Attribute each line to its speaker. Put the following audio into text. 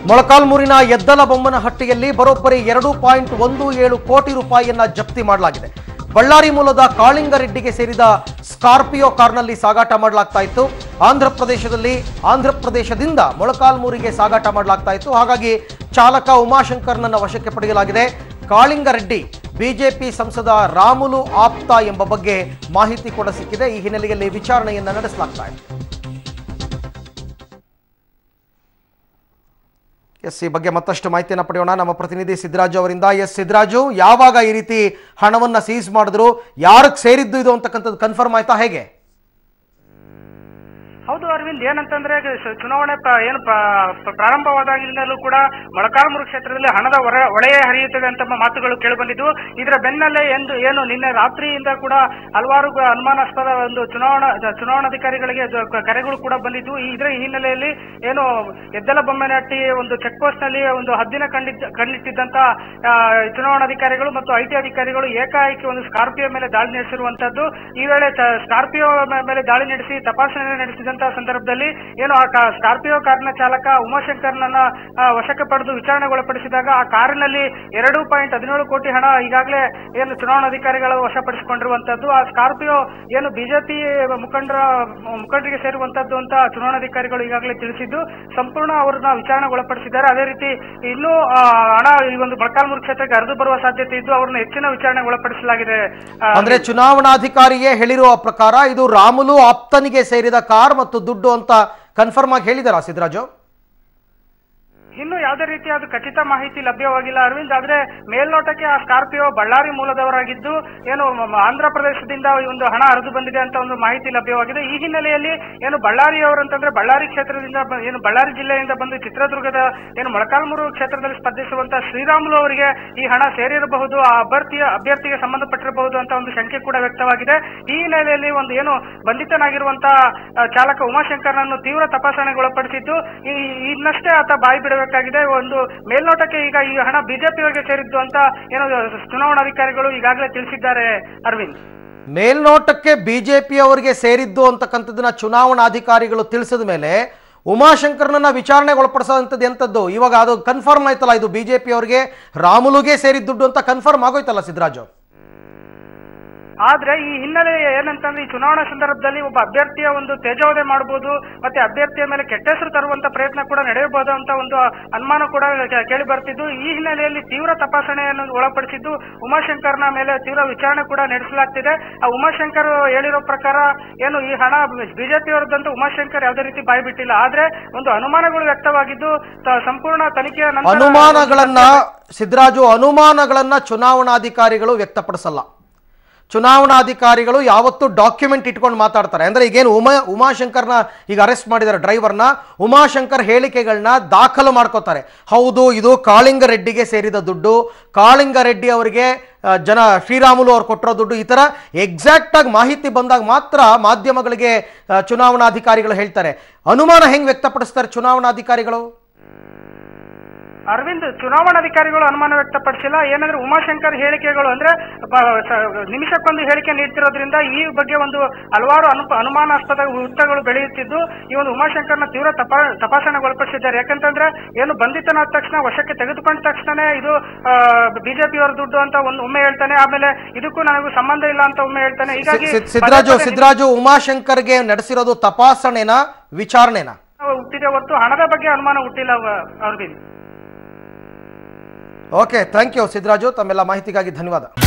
Speaker 1: ಮೊಳಕಾಲ್ಮೂರಿನ ಎದ್ದಲ ಬೊಮ್ಮನಹಟ್ಟಿಯಲ್ಲಿ ಬರೋಬ್ಬರಿ ಎರಡು ಪಾಯಿಂಟ್ ಒಂದು ಏಳು ಕೋಟಿ ರೂಪಾಯಿಯನ್ನ ಜಪ್ತಿ ಮಾಡಲಾಗಿದೆ ಬಳ್ಳಾರಿ ಮೂಲದ ಕಾಳಿಂಗರೆಡ್ಡಿಗೆ ಸೇರಿದ ಸ್ಕಾರ್ಪಿಯೋ ಕಾರ್ನಲ್ಲಿ ಸಾಗಾಟ ಮಾಡಲಾಗ್ತಾ ಇತ್ತು ಆಂಧ್ರ ಪ್ರದೇಶದಲ್ಲಿ ಆಂಧ್ರ ಪ್ರದೇಶದಿಂದ ಮೊಳಕಾಲ್ಮೂರಿಗೆ ಸಾಗಾಟ ಮಾಡಲಾಗ್ತಾ ಇತ್ತು ಹಾಗಾಗಿ ಚಾಲಕ ಉಮಾಶಂಕರ್ನನ್ನ ವಶಕ್ಕೆ ಪಡೆಯಲಾಗಿದೆ ಕಾಳಿಂಗರೆಡ್ಡಿ ಬಿಜೆಪಿ ಸಂಸದ ರಾಮುಲು ಆಪ್ತ ಎಂಬ ಬಗ್ಗೆ ಮಾಹಿತಿ ಕೂಡ ಸಿಕ್ಕಿದೆ ಈ ಹಿನ್ನೆಲೆಯಲ್ಲಿ ವಿಚಾರಣೆಯನ್ನ ನಡೆಸಲಾಗ್ತಾ ಇದೆ ಎಸ್ ಈ ಬಗ್ಗೆ ಮತ್ತಷ್ಟು ಮಾಹಿತಿಯನ್ನು ಪಡೆಯೋಣ ನಮ್ಮ ಪ್ರತಿನಿಧಿ ಸಿದ್ದರಾಜು ಅವರಿಂದ ಎಸ್ ಸಿದ್ದರಾಜು ಯಾವಾಗ ಈ ರೀತಿ ಹಣವನ್ನ ಸೀಸ್ ಮಾಡಿದ್ರು ಯಾರಿಗೆ ಸೇರಿದ್ದು ಇದು ಅಂತಕ್ಕಂಥದ್ದು ಕನ್ಫರ್ಮ್ ಆಯ್ತಾ ಹೇಗೆ
Speaker 2: ಹೌದು ಅರವಿಂದ್ ಏನಂತಂದ್ರೆ ಈಗ ಸ- ಚುನಾವಣೆ ಪ್ರ- ಏನು ಪ್ರ- ಪ್ರ- ಪ್ರಾರಂಭವಾದಾಗಿನಿಂದಲೂ ಕೂಡ ಮೊಳಕಾಲ್ಮೂರು ಕ್ಷೇತ್ರದಲ್ಲಿ ಹಣದ ಹೊರ ಒಳೆಯೇ ಹರಿಯುತ್ತದೆ ಅಂತ ಮಾತುಗಳು ಕೇಳಿಬಂದಿದ್ದು ಇದರ ಬೆನ್ನಲ್ಲೇ ಎಂದು ಏನು ನಿನ್ನೆ ರಾತ್ರಿಯಿಂದ ಕೂಡ ಹಲವಾರು ಗ- ಅನುಮಾನಾಸ್ಪದ ಒಂದು ಚುನಾವಣಾ ಜ- ಚುನಾವಣಾಧಿಕಾರಿಗಳಿಗೆ ಜ- ಕ- ಕರೆಗಳು ಕೂಡ ಬಂದಿದ್ದು ಇದರ ಹಿನ್ನೆಲೆಯಲ್ಲಿ ಏನು ಎದ್ದಲ ಬೊಮ್ಮನಹಟ್ಟಿ ಒಂದು ಚೆಕ್ ಪೋಸ್ಟ್ ನಲ್ಲಿ ಒಂದು ಹದ್ದಿನ ಕಂಡಿದ್ದ ಕಣ್ಣಿಟ್ಟಿದ್ದಂತ ಆ, ಚುನಾವಣಾಧಿಕಾರಿಗಳು ಮತ್ತು ಐಟಿ ಅಧಿಕಾರಿಗಳು ಏಕಾಏಕಿ ಒಂದು ಸ್ಕಾರ್ಪಿಯೋ ಮೇಲೆ ದಾಳಿ ನಡೆಸಿರುವಂತದ್ದು ಈ ವೇಳೆ ತ- ಸ್ಕಾರ್ಪಿಯೋ ಮೇ- ಮೇಲೆ ದಾಳಿ ನಡೆಸಿ ತಪಾಸಣೆ ನಡೆಸಿದಂತಹ ಸಂದರ್ಭದಲ್ಲಿ ಏನು ಆ ಕಾ- ಸ್ಕಾರ್ಪಿಯೋ ಕಾರಿನ ಚಾಲಕ ಉಮಾಶಂಕರ್ನನ್ನ ಆ, ವಶಕ್ಕೆ ಪಡೆದು ವಿಚಾರಣೆಗೊಳಪಡಿಸಿದಾಗ ಆ ಕಾರಿನಲ್ಲಿ ಎರಡು ಪಾಯಿಂಟ್ ಹದಿನೇಳು ಕೋಟಿ ಹಣ ಈಗಾಗಲೇ ಏನು ಚುನಾವಣಾಧಿಕಾರಿಗಳು ವಶಪಡಿಸಿಕೊಂಡಿರುವಂತದ್ದು ಆ ಸ್ಕಾರ್ಪಿಯೋ ಏನು ಬಿಜೆಪಿ ಮುಖಂಡರ ಮುಖಂಡರಿಗೆ ಸೇರುವಂತದ್ದು ಅಂತ ಚುನಾವಣಾಧಿಕಾರಿಗಳು ಈಗಾಗಲೇ ತಿಳಿಸಿದ್ದು ಸಂಪೂರ್ಣ ಅವರನ್ನ ವಿಚಾರಣೆಗೊಳಪಡಿಸಿದ್ದಾರೆ ಅದೇ ರೀತಿ ಇನ್ನೂ ಆ, ಹಣ ಈ ಒಂದು ಮೊಳಕಾಲ್ಮೂರು ಕ್ಷೇತ್ರಕ್ಕೆ ಹರಿದು ಬರುವ ಸಾಧ್ಯತೆ ಇದ್ದು ಅವರನ್ನ ಹೆಚ್ಚಿನ ವಿಚಾರಣೆಗೆ ಒಳಪಡಿಸಲಾಗಿದೆ ಆ,
Speaker 1: ಅಂದ್ರೆ ಚುನಾವಣಾಧಿಕಾರಿಯೇ ಹೇಳಿರುವ ಪ್ರಕಾರ ಇದು ರಾಮುಲು ಆಪ್ತನಿಗೆ ಸೇರಿದ ಕಾರ್ ಮತ್ತು ದುಡ್ಡು ಅಂತ ಕನ್ಫರ್ಮ್ ಆಗಿ ಹೇಳಿದಾರಾ ಸಿದ್ದರಾಜು
Speaker 2: ಇನ್ನು ಯಾವುದೇ ರೀತಿಯಾದ ಖಚಿತ ಮಾಹಿತಿ ಲಭ್ಯವಾಗಿಲ್ಲ ಅರವಿಂದ್ ಆದ್ರೆ ಮೇಲ್ನೋಟಕ್ಕೆ ಆ ಸ್ಕಾರ್ಪಿಯೋ ಬಳ್ಳಾರಿ ಮೂಲದವರಾಗಿದ್ದು ಏನು ಮ- ಮ- ಆಂಧ್ರ ಪ್ರದೇಶದಿಂದ ಈ ಒಂದು ಹಣ ಹರಿದು ಬಂದಿದೆ ಅಂತ ಒಂದು ಮಾಹಿತಿ ಲಭ್ಯವಾಗಿದೆ ಈ ಹಿನ್ನೆಲೆಯಲ್ಲಿ ಏನು ಬಳ್ಳಾರಿಯವರು ಅಂತಂದ್ರೆ ಬಳ್ಳಾರಿ ಕ್ಷೇತ್ರದಿಂದ ಬ- ಏನು ಬಳ್ಳಾರಿ ಜಿಲ್ಲೆಯಿಂದ ಬಂದು ಚಿತ್ರದುರ್ಗದ ಏನು ಮೊಳಕಾಲ್ಮೂರು ಕ್ಷೇತ್ರದಲ್ಲಿ ಸ್ಪರ್ಧಿಸುವಂತ ಶ್ರೀರಾಮುಲು ಅವರಿಗೆ ಈ ಹಣ ಸೇರಿರಬಹುದು ಆ ಅಭ್ಯರ್ಥಿಯ ಅಭ್ಯರ್ಥಿಗೆ ಸಂಬಂಧಪಟ್ಟಿರಬಹುದು ಅಂತ ಒಂದು ಶಂಕೆ ಕೂಡ ವ್ಯಕ್ತವಾಗಿದೆ ಈ ಹಿನ್ನೆಲೆಯಲ್ಲಿ ಒಂದು ಏನು ಬಂಧಿತನಾಗಿರುವಂತಹ ಆ, ಚಾಲಕ ಉಮಾಶಂಕರ್ನನ್ನು ತೀವ್ರ ತಪಾಸಣೆಗೊಳಪಡಿಸಿದ್ದು ಈ ಇನ್ನಷ್ಟೇ ಆತ ಬಾಯಿ ಬಿಡಬೇಕಾಗಿದೆ ಒಂದು ಮೇಲ್ನೋಟಕ್ಕೆ ಈಗ ಈ ಹಣ ಬಿಜೆಪಿಯವರಿಗೆ ಸೇರಿದ್ದು ಅಂತ ಏನು ಚುನಾವಣಾಧಿಕಾರಿಗಳು ಈಗಾಗಲೇ ತಿಳಿಸಿದ್ದಾರೆ ಅರವಿಂದ್
Speaker 1: ಮೇಲ್ನೋಟಕ್ಕೆ ಬಿಜೆಪಿ ಅವರಿಗೆ ಸೇರಿದ್ದು ಅಂತಕ್ಕಂಥದ್ದನ್ನ ಚುನಾವಣಾಧಿಕಾರಿಗಳು ತಿಳಿಸಿದ ಮೇಲೆ ಉಮಾಶಂಕರ್ನನ್ನ ವಿಚಾರಣೆಗೆ ಒಳಪಡಿಸೋಂಥದ್ದು ಎಂಥದ್ದು ಇವಾಗ ಅದು ಕನ್ಫರ್ಮ್ ಆಯ್ತಲ್ಲ ಇದು ಬಿಜೆಪಿ ಅವರಿಗೆ ರಾಮುಲುಗೆ ಸೇರಿದ ದುಡ್ಡು ಅಂತ ಕನ್ಫರ್ಮ್ ಆಗೋಯ್ತಲ್ಲ ಸಿದ್ದರಾಜು
Speaker 2: ಆದ್ರೆ ಈ ಹಿನ್ನೆಲೆ ಏನಂತಂದ್ರೆ ಈ ಚುನಾವಣಾ ಸಂದರ್ಭದಲ್ಲಿ ಒಬ್ಬ ಅಭ್ಯರ್ಥಿಯ ಒಂದು ತೇಜೋವಧೆ ಮಾಡಬಹುದು ಮತ್ತೆ ಅಭ್ಯರ್ಥಿಯ ಮೇಲೆ ಕೆಟ್ಟ ಹೆಸರು ತರುವಂತ ಪ್ರಯತ್ನ ಕೂಡ ನಡೆಯಬಹುದು ಅಂತ ಒಂದು ಅನುಮಾನ ಕೂಡ ಕೆ- ಕೇಳಿ ಬರ್ತಿದ್ದು ಈ ಹಿನ್ನೆಲೆಯಲ್ಲಿ ತೀವ್ರ ತಪಾಸಣೆಯನ್ನು ಒಳಪಡಿಸಿದ್ದು ಉಮಾಶಂಕರ್ನ ಮೇಲೆ ತೀವ್ರ ವಿಚಾರಣೆ ಕೂಡ ನಡೆಸಲಾಗ್ತಿದೆ ಆ ಉಮಾಶಂಕರ್ ಹೇಳಿರೋ ಪ್ರಕಾರ ಏನು ಈ ಹಣ ಬಿಜೆಪಿಯವರದಂತೂ ಉಮಾಶಂಕರ್ ಯಾವುದೇ ರೀತಿ ಬಾಯಿ ಬಿಟ್ಟಿಲ್ಲ ಆದ್ರೆ ಒಂದು ಅನುಮಾನಗಳು ವ್ಯಕ್ತವಾಗಿದ್ದು ತ- ಸಂಪೂರ್ಣ ತನಿಖೆಯ ನಂತರ
Speaker 1: ಅನುಮಾನಗಳನ್ನ ಸಿದ್ದರಾಜು ಅನುಮಾನಗಳನ್ನ ಚುನಾವಣಾಧಿಕಾರಿಗಳು ವ್ಯಕ್ತಪಡಿಸಲ್ಲ ಚುನಾವಣಾಧಿಕಾರಿಗಳು ಯಾವತ್ತೂ ಡಾಕ್ಯುಮೆಂಟ್ ಇಟ್ಕೊಂಡು ಮಾತಾಡ್ತಾರೆ ಅಂದ್ರೆ ಈಗೇನು ಉಮಾ ಉಮಾಶಂಕರ್ನ ಈಗ ಅರೆಸ್ಟ್ ಮಾಡಿದ್ದಾರೆ ಡ್ರೈವರ್ನ ಉಮಾಶಂಕರ್ ಹೇಳಿಕೆಗಳನ್ನ ದಾಖಲು ಮಾಡ್ಕೋತಾರೆ ಹೌದು ಇದು ಕಾಳಿಂಗರೆಡ್ಡಿಗೆ ಸೇರಿದ ದುಡ್ಡು ಕಾಳಿಂಗರೆಡ್ಡಿ ಅವರಿಗೆ ಆ, ಜನ ಶ್ರೀರಾಮುಲು ಅವ್ರು ಕೊಟ್ಟಿರೋ ದುಡ್ಡು ಈ ಥರ ಎಕ್ಸಾಕ್ಟ್ ಆಗಿ ಮಾಹಿತಿ ಬಂದಾಗ ಮಾತ್ರ ಮಾಧ್ಯಮಗಳಿಗೆ ಆ, ಚುನಾವಣಾಧಿಕಾರಿಗಳು ಹೇಳ್ತಾರೆ ಅನುಮಾನ ಹೆಂಗ್ ವ್ಯಕ್ತಪಡಿಸ್ತಾರೆ ಚುನಾವಣಾಧಿಕಾರಿಗಳು
Speaker 2: ಅರವಿಂದ್ ಚುನಾವಣಾಧಿಕಾರಿಗಳು ಅನುಮಾನ ವ್ಯಕ್ತಪಡಿಸಿಲ್ಲ ಏನಂದ್ರೆ ಉಮಾಶಂಕರ್ ಹೇಳಿಕೆಗಳು ಅಂದ್ರೆ ಬ- ಸ- ನಿಮಿಷಕ್ಕೊಂದು ಹೇಳಿಕೆ ನೀಡ್ತಿರೋದ್ರಿಂದ ಈ ಬಗ್ಗೆ ಒಂದು ಹಲವಾರು ಅನು ಅನುಮಾನಾಸ್ಪದ ವೃತ್ತಗಳು ಬೆಳೆಯುತ್ತಿದ್ದು ಈ ಒಂದು ಉಮಾಶಂಕರ್ನ ತೀವ್ರ ತಪಾ ತಪಾಸಣೆಗೊಳಪಡಿಸಿದ್ದಾರೆ ಯಾಕಂತಂದ್ರೆ ಏನು ಬಂಧಿತನಾದ ತಕ್ಷಣ ವಶಕ್ಕೆ ತೆಗೆದುಕೊಂಡ ತಕ್ಷಣನೇ ಇದು ಬಿಜೆಪಿಯವರ ದುಡ್ಡು ಅಂತ ಒಂದು ಒಮ್ಮೆ ಹೇಳ್ತಾನೆ ಆಮೇಲೆ ಇದಕ್ಕೂ ನನಗೂ ಸಂಬಂಧ ಇಲ್ಲ ಅಂತ ಒಮ್ಮೆ ಹೇಳ್ತಾನೆ ಹೀಗಾಗಿ
Speaker 1: ಸಿ- ಸಿದ್ದರಾಜು
Speaker 2: ಪದೇ ಪದೇ
Speaker 1: ಸಿದ್ದರಾಜು ಉಮಾಶಂಕರ್ಗೆ ನಡೆಸಿರೋದು ತಪಾಸಣೆನಾ ವಿಚಾರಣೆನಾ
Speaker 2: ಹುಟ್ಟಿದೆ ಹೊರತು ಹಣದ ಬಗ್ಗೆ ಅನುಮಾನ ಹುಟ್ಟಿಲ್ಲ ಅವ- Arvind
Speaker 1: okay thank you Siddaraju ತಮ್ಮೆಲ್ಲ ಮಾಹಿತಿಗಾಗಿ ಧನ್ಯವಾದ